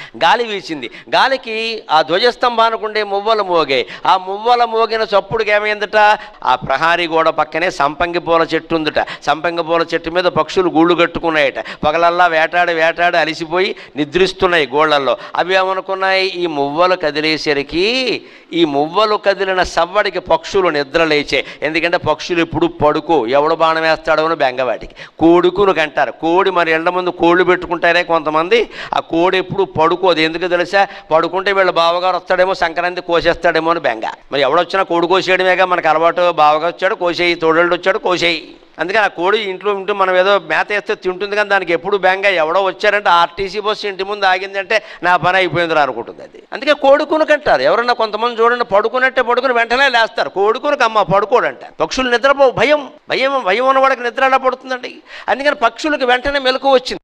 గాలి వీచింది గాలికి ఆ ధ్వజస్తంభానికి ఉండే మువ్వలు మోగాయి ఆ మువ్వల మోగిన చప్పుడుకి ఏమైందట ఆ ప్రహారీ గోడ పక్కనే సంపంగి పూల చెట్టు ఉందట సంపంగి పూల చెట్టు మీద పక్షులు గూళ్ళు కట్టుకున్నాయట పగలల్లా వేటాడి వేటాడి అలిసిపోయి నిద్రిస్తున్నాయి గోళ్ళల్లో అవి ఏమనుకున్నాయి ఈ మువ్వలు కదిలేసరికి ఈ మువ్వలు కదిలిన సవ్వడికి పక్షులు నిద్ర లేచాయి ఎందుకంటే పక్షులు ఎప్పుడు పడుకో ఎవడు బాణం వేస్తాడో అని బెంగవాటికి కోడుకును కంటారు కోడి మరి ఎండ ముందు కోళ్ళు పెట్టుకుంటారే కొంతమంది ఆ కోడి ఎప్పుడు పడుకోదు ఎందుకు తెలుసా పడుకుంటే వీళ్ళ బావగారు వస్తాడేమో సంక్రాంతి కోసేస్తాడేమో అని బెంగ మరి ఎవడొచ్చినా కోడి కోసేయడమేగా మనకు అలవాటు బావగారు వచ్చాడు కోసేయి తోడళ్ళు వచ్చాడు కోసేయి అందుకని ఆ కోడి ఇంట్లో ఉంటూ మనం ఏదో మేత వేస్తే తింటుంది కానీ దానికి ఎప్పుడు బెంగ ఎవడో వచ్చారంటే ఆర్టీసీ బస్సు ఇంటి ముందు ఆగిందంటే నా పని అయిపోయిందిరా అనుకుంటుంది అది అందుకే కోడుకును కంటారు ఎవరన్నా కొంతమంది చూడండి పడుకున్నట్టే పడుకుని వెంటనే లేస్తారు కోడుకునికి అమ్మ పడుకోడంట పక్షులు నిద్రపో భయం భయం భయం ఉన్నవాడికి నిద్ర ఎలా పడుతుందండి అందుకని పక్షులకు వెంటనే మెలకు వచ్చింది